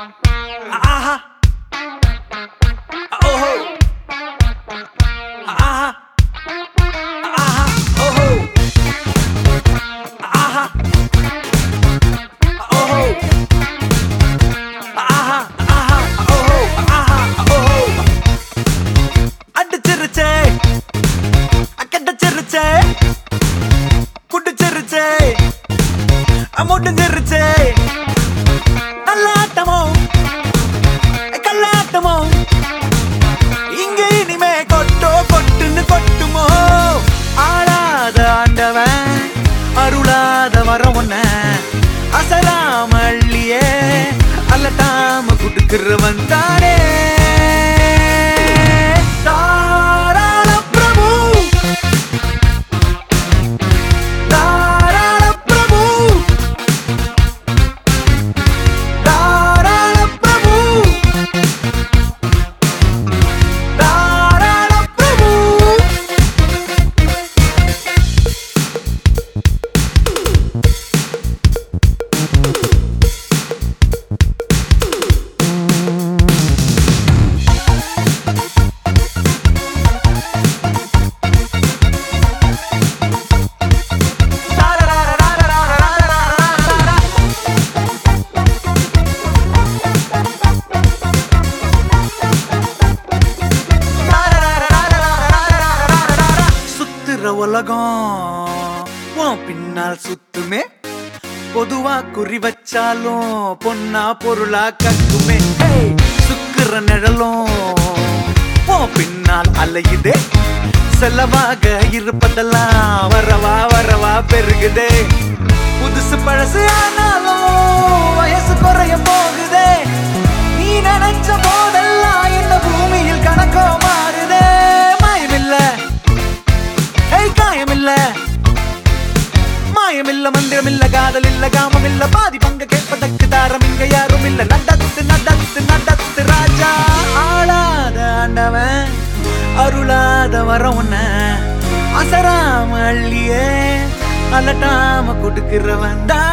ஆஹா ஓஹோ ஆஹா ஆஹா ஓஹோ ஆஹா ஓஹோ ஆஹா ஆஹா ஓஹோ ஆஹா ஓஹோ அடிச்சிருச்சே அக்கடிச்சிருச்சே குடிச்சிருச்சே முடிஞ்சிருச்சே நல்லாட்டமோ கல்லாட்டமோ இங்க இனிமே கொட்டோ கொட்டுன்னு கொட்டுமோ ஆளாத ஆண்டவன் அருளாத வரம் ஒன்ன அசலாம அள்ளியே அல்லட்டாம குடுக்கிறவன் தானே தாராள பிரபு தாராள பிரபு தாராள பிரபு தாராள பிரபு சுத்துற உலகம் உன் பின்னால் சுத்துமே பொதுவா குறி வச்சாலும் பொன்னா பொருளா கக்குமே ஹேய், சுக்குற நிழலும் உன் பின்னால் அலையுதே செலவாக இருப்பதெல்லாம் வரவா வரவா பெருகுதே புதுசு பழசு ஆனாலும் வயசு குறைய போகுதே நீ நினைச்ச போதெல்லாம் இந்த பூமியில் கணக்கோ மாறுதே மாயமில்ல ஏய் காயமில்ல மாயமில்ல மந்திரமில்ல காதல் இல்ல காமம் இல்ல பாதி பங்க கேட்பதற்கு தாரம் இங்க யாரும் இல்ல நடத்து நடத்து நடத்து ராஜா ஆளாத ஆண்டவன் அருளாத வரம் உன்ன அசராம அள்ளியே அலட்டாம கொடுக்கிறவன் தான்